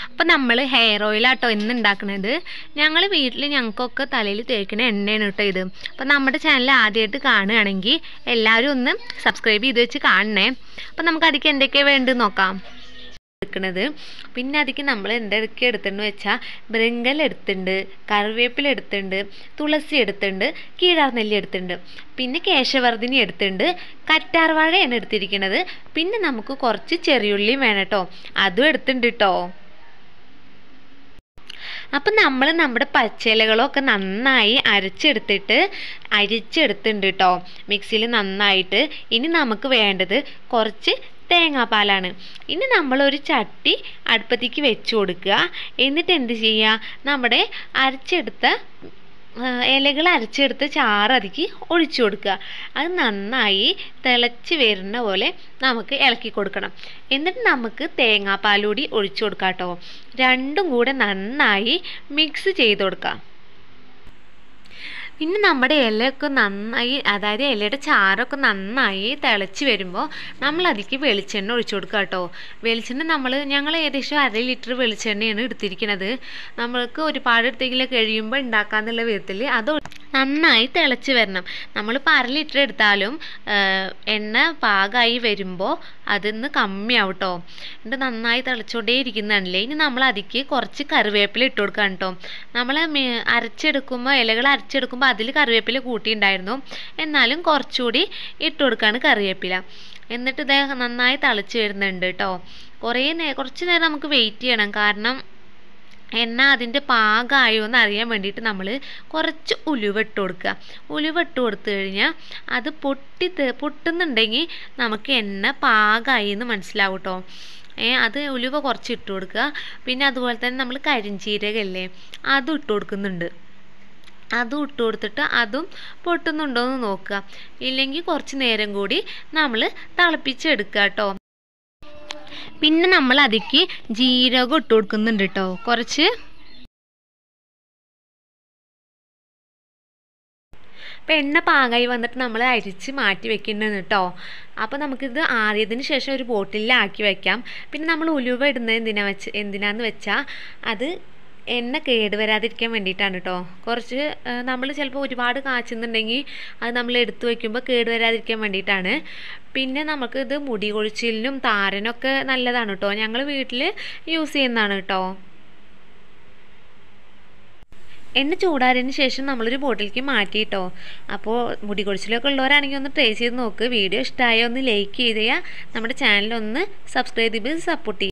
അപ്പോൾ നമ്മൾ ഹെയർ ഓയിലാട്ടോ ഇന്ന് ഉണ്ടാക്കുന്നത് ഞങ്ങൾ വീട്ടിൽ ഞങ്ങൾക്കൊക്കെ തലയിൽ തേക്കുന്ന എണ്ണയാണ് കേട്ടോ ഇത് അപ്പോൾ നമ്മുടെ ചാനൽ ആദ്യമായിട്ട് കാണുകയാണെങ്കിൽ എല്ലാവരും ഒന്ന് സബ്സ്ക്രൈബ് ചെയ്ത് വെച്ച് കാണണേ അപ്പോൾ നമുക്ക് അതിലേക്ക് എന്തൊക്കെയാണ് വേണ്ടത് നോക്കാം എടുക്കുന്നത് പിന്നെ അതിക്ക് നമ്മൾ എന്തൊക്കെ എടുത്തിട്ടുണ്ട് വെച്ചാൽ ബൃങ്കൽ എടുത്തിട്ടുണ്ട് കറിവേപ്പില എടുത്തിട്ടുണ്ട് തുളസി എടുത്തിട്ടുണ്ട് കീഴാർനെല്ലി എടുത്തിട്ടുണ്ട് പിന്നെ കേശവർദ്ധിനി എടുത്തിട്ടുണ്ട് കറ്റാർവാഴയാണ് എടുത്തിരിക്കുന്നത് പിന്നെ നമുക്ക് കുറച്ച് ചെറിയുള്ളിയും വേണം കേട്ടോ അതും എടുത്തിട്ടുണ്ട് കേട്ടോ അപ്പം നമ്മൾ നമ്മുടെ പച്ചിലകളൊക്കെ നന്നായി അരച്ചെടുത്തിട്ട് അരിച്ചെടുത്തിട്ടുണ്ട് കേട്ടോ മിക്സിയിൽ നന്നായിട്ട് ഇനി നമുക്ക് വേണ്ടത് കുറച്ച് തേങ്ങാപ്പാലാണ് ഇനി നമ്മളൊരു ചട്ടി അടുപ്പത്തേക്ക് വെച്ച് കൊടുക്കുക എന്നിട്ട് എന്ത് ചെയ്യുക നമ്മുടെ അരച്ചെടുത്ത ഇലകൾ അരച്ചെടുത്ത് ചാറ് അതിക്ക് ഒഴിച്ചു കൊടുക്കുക അത് നന്നായി തിളച്ച് വരുന്ന പോലെ നമുക്ക് ഇളക്കി കൊടുക്കണം എന്നിട്ട് നമുക്ക് തേങ്ങാപ്പാലൂടി ഒഴിച്ചു കൊടുക്കാം കേട്ടോ രണ്ടും കൂടെ നന്നായി മിക്സ് ചെയ്ത് കൊടുക്കാം പിന്നെ നമ്മുടെ ഇലയൊക്കെ നന്നായി അതായത് ഇലയുടെ ചാറൊക്കെ നന്നായി തിളച്ച് വരുമ്പോൾ നമ്മൾ അതിലേക്ക് വെളിച്ചെണ്ണ ഒഴിച്ചു കൊടുക്കുക കേട്ടോ വെളിച്ചെണ്ണ നമ്മൾ ഞങ്ങൾ ഏകദേശം അര ലിറ്റർ വെളിച്ചെണ്ണയാണ് എടുത്തിരിക്കുന്നത് നമ്മൾക്ക് ഒരുപാട് എടുത്തെങ്കിൽ കഴിയുമ്പോൾ ഉണ്ടാക്കാന്നുള്ള വിധത്തിൽ അത് നന്നായി തിളച്ച് വരണം നമ്മളിപ്പോൾ അര ലിറ്റർ എടുത്താലും എണ്ണ പാകമായി വരുമ്പോൾ അതിന്ന് കമ്മിയാവും കേട്ടോ എന്നിട്ട് നന്നായി തിളച്ചുകൊണ്ടേ ഇരിക്കുന്നതാണല്ലേ ഇനി നമ്മൾ അതിലേക്ക് കുറച്ച് കറിവേപ്പില ഇട്ട് കൊടുക്കാം കേട്ടോ നമ്മൾ അരച്ചെടുക്കുമ്പോൾ ഇലകൾ അരച്ചെടുക്കുമ്പോൾ അതിൽ കറിവേപ്പില കൂട്ടിയിട്ടുണ്ടായിരുന്നു എന്നാലും കുറച്ചുകൂടി ഇട്ട് കൊടുക്കുകയാണ് കറിവേപ്പില എന്നിട്ട് ഇത് നന്നായി തിളച്ച് വരുന്നുണ്ട് കേട്ടോ കുറേ നേ കുറച്ച് നേരം നമുക്ക് വെയിറ്റ് ചെയ്യണം കാരണം എണ്ണ അതിൻ്റെ പാകമായോ എന്ന് അറിയാൻ വേണ്ടിയിട്ട് നമ്മൾ കുറച്ച് ഉലുവ ഇട്ട് കൊടുക്കുക ഉലുവ ഇട്ട് കൊടുത്തു കഴിഞ്ഞാൽ അത് പൊട്ടി പൊട്ടുന്നുണ്ടെങ്കിൽ നമുക്ക് എണ്ണ പാകമായി എന്ന് മനസ്സിലാവും കേട്ടോ ഏ അത് ഉലുവ കുറച്ച് ഇട്ട് കൊടുക്കുക പിന്നെ അതുപോലെ തന്നെ നമ്മൾ കരിഞ്ചീരകല്ലേ അതും ഇട്ട് കൊടുക്കുന്നുണ്ട് അതും ഇട്ട് കൊടുത്തിട്ട് അതും പൊട്ടുന്നുണ്ടോ എന്ന് നോക്കുക ഇല്ലെങ്കിൽ കുറച്ച് നേരം കൂടി നമ്മൾ തിളപ്പിച്ചെടുക്കുക കേട്ടോ പിന്നെ നമ്മൾ അതിക്ക് ജീരകം ഇട്ട് കൊടുക്കുന്നുണ്ട് കേട്ടോ കുറച്ച് അപ്പം എണ്ണ പാകമായി വന്നിട്ട് നമ്മൾ അരിച്ച് മാറ്റി വെക്കുന്നുണ്ട് കേട്ടോ അപ്പോൾ നമുക്കിത് ആറിയതിന് ശേഷം ഒരു ബോട്ടിലാക്കി വെക്കാം പിന്നെ നമ്മൾ ഉലുവ ഇടുന്നത് എന്തിനാ വെച്ച് എന്തിനാന്ന് വെച്ചാൽ അത് എണ്ണ കേട് വരാതിരിക്കാൻ വേണ്ടിയിട്ടാണ് കേട്ടോ കുറച്ച് നമ്മൾ ചിലപ്പോൾ ഒരുപാട് കാച്ചുന്നുണ്ടെങ്കിൽ അത് നമ്മൾ എടുത്തു വയ്ക്കുമ്പോൾ കേട് വരാതിരിക്കാൻ വേണ്ടിയിട്ടാണ് പിന്നെ നമുക്കിത് മുടി കൊഴിച്ചിലിനും താരനൊക്കെ നല്ലതാണ് കേട്ടോ ഞങ്ങൾ വീട്ടിൽ യൂസ് ചെയ്യുന്നതാണ് കേട്ടോ എണ്ണ ചൂടാറിയതിന് ശേഷം നമ്മളൊരു ബോട്ടിലേക്ക് മാറ്റി കേട്ടോ അപ്പോൾ മുടി കൊഴിച്ചിലൊക്കെ ഉള്ളവരാണെങ്കിൽ ഒന്ന് ട്രൈ ചെയ്ത് നോക്ക് വീഡിയോ ഇഷ്ടമായോ ഒന്ന് ലൈക്ക് ചെയ്ത് നമ്മുടെ ചാനൽ ഒന്ന് സബ്സ്ക്രൈബ് ചെയ്ത് സപ്പോർട്ട് ചെയ്യുക